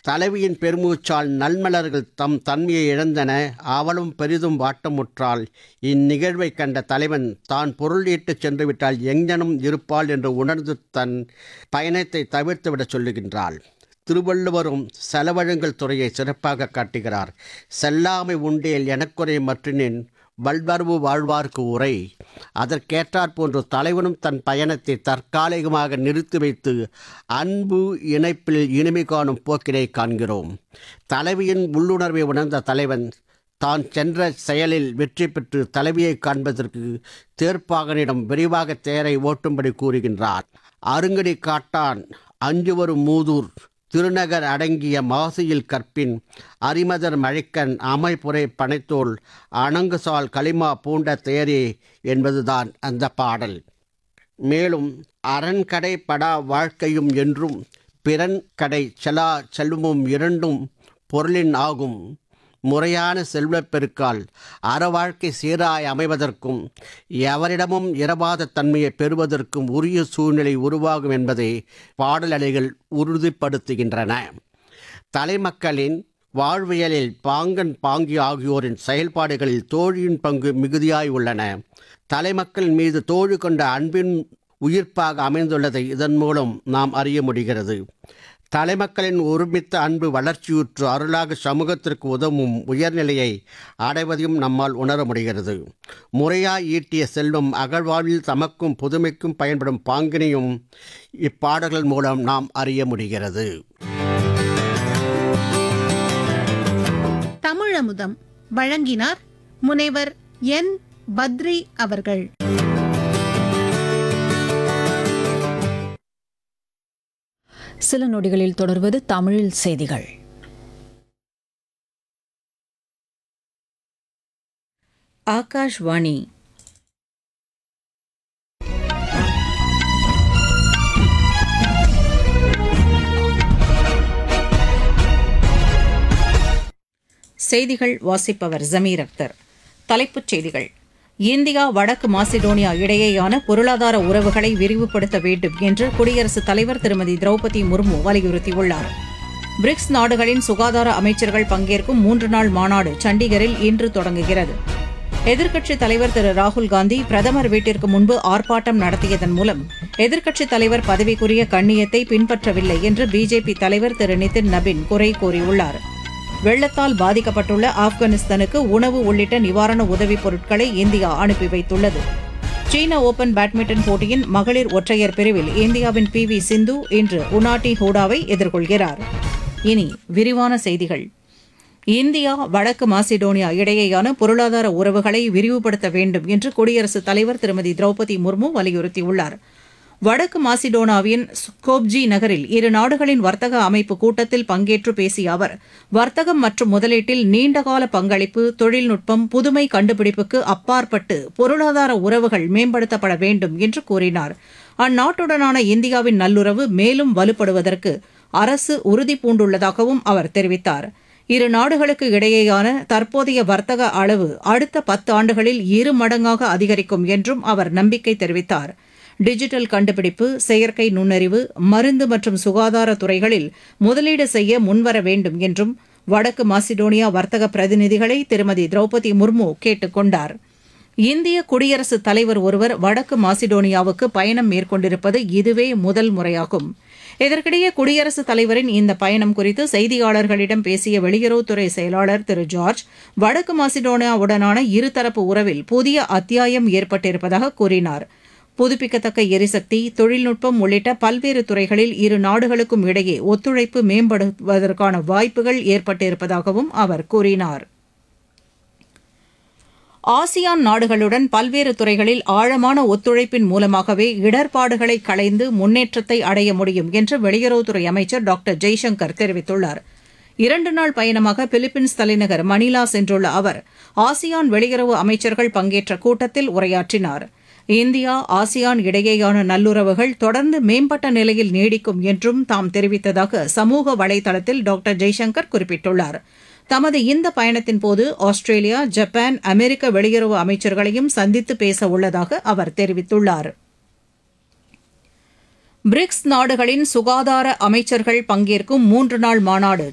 தலைவியின் பெருமூச்சால் நல்மலர்கள் தம் தன்மையை இழந்தன அவளும் பெரிதும் வாட்டமுற்றாள் இந்நிகழ்வை கண்ட தலைவன் தான் பொருள் ஈட்டுச் சென்று விட்டால் எங்கனும் இருப்பாள் என்று உணர்ந்து தன் பயணத்தை தவிர்த்துவிடச் சொல்லுகின்றாள் திருவள்ளுவரும் செலவழுங்கல் துறையை சிறப்பாக காட்டுகிறார் செல்லாமை உண்டேல் எனக்குறை மற்றினேன் வல்வரவு வாழ்வார்க்கு உரை அதற்கேற்றாற் போன்று தலைவனும் தன் பயணத்தை தற்காலிகமாக நிறுத்தி வைத்து அன்பு இணைப்பில் இனிமை காணும் போக்கினை காண்கிறோம் தலைவியின் உள்ளுணர்வை உணர்ந்த தலைவன் தான் சென்ற செயலில் வெற்றி பெற்று தலைவியை காண்பதற்கு தேர்ப்பாகனிடம் விரிவாக தேரை ஓட்டும்படி கூறுகின்றார் அருங்கடி காட்டான் அஞ்சு வரும் மூதூர் திருநகர் அடங்கிய மாசியில் கற்பின் அரிமதர் மழைக்கண் அமைப்புரை பனைத்தோல் அணங்குசால் களிமா பூண்ட தேரே என்பதுதான் அந்த பாடல் மேலும் அரண்கடை படா வாழ்க்கையும் என்றும் பிறன் கடை செலா செல்வமும் இரண்டும் பொருளின் ஆகும் முறையான செல்வப் பெருக்கால் அறவாழ்க்கை சீராய் அமைவதற்கும் எவரிடமும் இரவாத தன்மையை பெறுவதற்கும் உரிய சூழ்நிலை உருவாகும் என்பதை பாடலடிகள் உறுதிப்படுத்துகின்றன தலைமக்களின் வாழ்வியலில் பாங்கன் பாங்கி ஆகியோரின் செயல்பாடுகளில் தோழியின் பங்கு மிகுதியாய் உள்ளன தலைமக்கள் மீது தோழி கொண்ட அன்பின் உயிர்ப்பாக அமைந்துள்ளதை இதன் மூலம் நாம் அறிய முடிகிறது தலைமக்களின் ஒருமித்த அன்பு வளர்ச்சியுற்று அருளாக சமூகத்திற்கு உதவும் உயர்நிலையை அடைவதையும் நம்மால் உணர முடிகிறது முறையாய் ஈட்டிய செல்வம் அகழ்வாழ்வில் தமக்கும் புதுமைக்கும் பயன்படும் பாங்கினையும் இப்பாடல்கள் மூலம் நாம் அறிய முடிகிறது தமிழமுதம் வழங்கினார் முனைவர் என் பத்ரி அவர்கள் சில நொடிகளில் தொடர்வது தமிழில் செய்திகள் ஆகாஷ்வாணி செய்திகள் வாசிப்பவர் ஜமீர் அக்தர் தலைப்புச் செய்திகள் இந்தியா வடக்கு மாசிடோனியா இடையேயான பொருளாதார உறவுகளை விரிவுபடுத்த வேண்டும் என்று குடியரசுத் தலைவர் திருமதி திரௌபதி முர்மு வலியுறுத்தியுள்ளார் பிரிக்ஸ் நாடுகளின் சுகாதார அமைச்சர்கள் பங்கேற்கும் மூன்று நாள் மாநாடு சண்டிகரில் இன்று தொடங்குகிறது எதிர்க்கட்சித் தலைவர் திரு ராகுல் காந்தி பிரதமர் வீட்டிற்கு முன்பு ஆர்ப்பாட்டம் நடத்தியதன் மூலம் எதிர்க்கட்சித் தலைவர் பதவிக்குரிய கண்ணியத்தை பின்பற்றவில்லை என்று பிஜேபி தலைவர் திரு நிதின் நபின் குறை கூறியுள்ளார் வெள்ளத்தால் பாதிக்கப்பட்டுள்ள ஆப்கானிஸ்தானுக்கு உணவு உள்ளிட்ட நிவாரண உதவிப் பொருட்களை இந்தியா அனுப்பி வைத்துள்ளது சீன ஓபன் பேட்மிண்டன் போட்டியின் மகளிர் ஒற்றையர் பிரிவில் இந்தியாவின் பி வி சிந்து இன்று உனாட்டி ஹூடாவை எதிர்கொள்கிறார் இனி விரிவான செய்திகள் இந்தியா வடக்கு மாசிடோனியா இடையேயான பொருளாதார உறவுகளை விரிவுபடுத்த வேண்டும் என்று குடியரசுத் தலைவர் திருமதி திரௌபதி முர்மு வலியுறுத்தியுள்ளார் வடக்கு மாசிடோனாவின் ஸ்கோப்ஜி நகரில் இரு நாடுகளின் வர்த்தக அமைப்பு கூட்டத்தில் பங்கேற்று பேசிய அவர் வர்த்தகம் மற்றும் முதலீட்டில் நீண்டகால பங்களிப்பு தொழில்நுட்பம் புதுமை கண்டுபிடிப்புக்கு அப்பாற்பட்டு பொருளாதார உறவுகள் மேம்படுத்தப்பட வேண்டும் என்று கூறினார் அந்நாட்டுடனான இந்தியாவின் நல்லுறவு மேலும் வலுப்படுவதற்கு அரசு உறுதி பூண்டுள்ளதாகவும் அவர் தெரிவித்தார் இரு நாடுகளுக்கு இடையேயான தற்போதைய வர்த்தக அளவு அடுத்த பத்து ஆண்டுகளில் இரு மடங்காக அதிகரிக்கும் என்றும் அவர் நம்பிக்கை தெரிவித்தார் டிஜிட்டல் கண்டுபிடிப்பு செயற்கை நுண்ணறிவு மருந்து மற்றும் சுகாதார துறைகளில் முதலீடு செய்ய முன்வர வேண்டும் என்றும் வடக்கு மாசிடோனியா வர்த்தக பிரதிநிதிகளை திருமதி திரௌபதி முர்மு கேட்டுக் கொண்டார் இந்திய குடியரசுத் தலைவர் ஒருவர் வடக்கு மாசிடோனியாவுக்கு பயணம் மேற்கொண்டிருப்பது இதுவே முதல் முறையாகும் இதற்கிடையே குடியரசுத் தலைவரின் இந்த பயணம் குறித்து செய்தியாளர்களிடம் பேசிய வெளியுறவுத்துறை செயலாளர் திரு ஜார்ஜ் வடக்கு மாசிடோனியாவுடனான இருதரப்பு உறவில் புதிய அத்தியாயம் ஏற்பட்டிருப்பதாக கூறினார் புதுப்பிக்கத்தக்க எரிசக்தி தொழில்நுட்பம் உள்ளிட்ட பல்வேறு துறைகளில் இரு நாடுகளுக்கும் இடையே ஒத்துழைப்பு மேம்படுவதற்கான வாய்ப்புகள் ஏற்பட்டிருப்பதாகவும் அவர் கூறினார் ஆசியான் நாடுகளுடன் பல்வேறு துறைகளில் ஆழமான ஒத்துழைப்பின் மூலமாகவே இடர்பாடுகளை களைந்து முன்னேற்றத்தை அடைய முடியும் என்று வெளியுறவுத்துறை அமைச்சர் டாக்டர் ஜெய்சங்கர் தெரிவித்துள்ளார் இரண்டு நாள் பயணமாக பிலிப்பீன்ஸ் தலைநகர் மணிலா சென்றுள்ள அவர் ஆசியான் வெளியுறவு அமைச்சர்கள் பங்கேற்ற கூட்டத்தில் உரையாற்றினார் இந்தியா ஆசியான் இடையேயான நல்லுறவுகள் தொடர்ந்து மேம்பட்ட நிலையில் நீடிக்கும் என்றும் தாம் தெரிவித்ததாக சமூக வலைதளத்தில் டாக்டர் ஜெய்சங்கர் குறிப்பிட்டுள்ளார் தமது இந்த பயணத்தின் போது ஆஸ்திரேலியா ஜப்பான் அமெரிக்க வெளியுறவு அமைச்சர்களையும் சந்தித்து பேச உள்ளதாக அவர் தெரிவித்துள்ளார் பிரிக்ஸ் நாடுகளின் சுகாதார அமைச்சர்கள் பங்கேற்கும் மூன்று நாள் மாநாடு